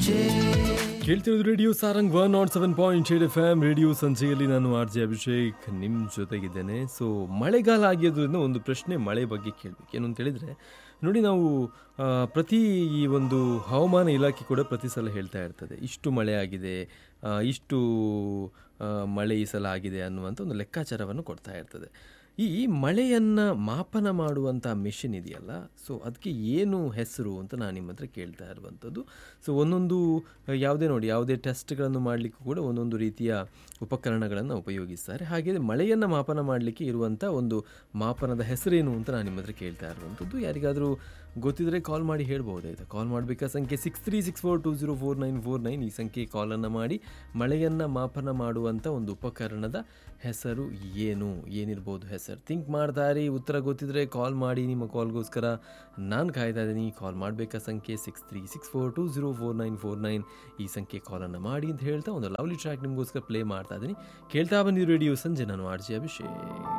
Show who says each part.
Speaker 1: ಸಂಜೆ
Speaker 2: ಕೇಳ್ತಿರೋದು radio Sarang one nought seven point eight F M radio ಸಂಜೆಯಲ್ಲಿ ನಾನು ಆರ್ ಜೆ ಅಭಿಷೇಕ್ ನಿಮ್ಮ ಜೊತೆಗಿದ್ದೇನೆ ಸೊ ಮಳೆಗಾಲ ಆಗಿರೋದ್ರಿಂದ ಒಂದು ಪ್ರಶ್ನೆ ಮಳೆ ಬಗ್ಗೆ ಕೇಳಬೇಕು ಏನು ಅಂತ ಹೇಳಿದರೆ ನೋಡಿ ನಾವು ಆ, ಪ್ರತಿ ಈ ಒಂದು ಹವಾಮಾನ ಇಲಾಖೆ ಕೂಡ ಪ್ರತಿ ಸಲ ಹೇಳ್ತಾ ಇರ್ತದೆ ಇಷ್ಟು ಮಳೆ ಆಗಿದೆ ಆ, ಇಷ್ಟು ಆ, ಮಳೆ ಈ ಸಲ ಆಗಿದೆ ಅನ್ನುವಂಥ ಒಂದು ಲೆಕ್ಕಾಚಾರವನ್ನು ಕೊಡ್ತಾ ಇರ್ತದೆ ಈ ಮಳೆಯನ್ನು ಮಾಪನ ಮಾಡುವಂಥ ಮಿಷಿನ್ ಇದೆಯಲ್ಲ ಸೊ ಅದಕ್ಕೆ ಏನು ಹೆಸರು ಅಂತ ನಾನು ನಿಮ್ಮ ಹತ್ರ ಕೇಳ್ತಾ ಇರುವಂಥದ್ದು ಸೊ ಒಂದೊಂದು ಯಾವುದೇ ನೋಡಿ ಯಾವುದೇ ಟೆಸ್ಟ್ಗಳನ್ನು ಮಾಡಲಿಕ್ಕೂ ಕೂಡ ಒಂದೊಂದು ರೀತಿಯ ಉಪಕರಣಗಳನ್ನು ಉಪಯೋಗಿಸ್ತಾರೆ ಹಾಗೆ ಮಳೆಯನ್ನು ಮಾಪನ ಮಾಡಲಿಕ್ಕೆ ಇರುವಂಥ ಒಂದು ಮಾಪನದ ಹೆಸರೇನು ಅಂತ ನಾನು ನಿಮ್ಮ ಹತ್ರ ಕೇಳ್ತಾ ಇರುವಂಥದ್ದು ಯಾರಿಗಾದರೂ ಗೊತ್ತಿದ್ರೆ ಕಾಲ್ ಮಾಡಿ ಹೇಳ್ಬೋದಾಯ್ತು ಕಾಲ್ ಮಾಡಬೇಕಾ ಸಂಖ್ಯೆ six three six four two zero four nine four nine ಈ ಸಂಖ್ಯೆ ಕಾಲನ್ನು ಮಾಡಿ ಮಳೆಯನ್ನು ಮಾಪನ ಮಾಡುವಂಥ ಒಂದು ಉಪಕರಣದ ಹೆಸರು ಏನು ಏನಿರ್ಬೋದು ಹೆಸರು ಥಿಂಕ್ ಮಾಡ್ತಾ ಇರಿ ಉತ್ತರ ಗೊತ್ತಿದ್ರೆ ಕಾಲ್ ಮಾಡಿ ನಿಮ್ಮ ಕಾಲ್ಗೋಸ್ಕರ ನಾನು ಕಾಯ್ತಾ ಇದ್ದೀನಿ ಕಾಲ್ ಮಾಡಬೇಕಾ ಸಂಖ್ಯೆ six three six four two zero four nine four nine ಈ ಸಂಖ್ಯೆ ಕಾಲನ್ನು ಮಾಡಿ ಅಂತ ಹೇಳ್ತಾ ಒಂದು ಲವ್ಲಿ ಟ್ರ್ಯಾಕ್ ನಿಮಗೋಸ್ಕರ ಪ್ಲೇ ಮಾಡ್ತಾ ಇದ್ದೀನಿ ಕೇಳ್ತಾ ಬಂದಿದ್ದು ರೇಡಿಯೋ ಸಂಜೆ ನಾನು ಆರ್ ಜೆ ಅಭಿಷೇಕ್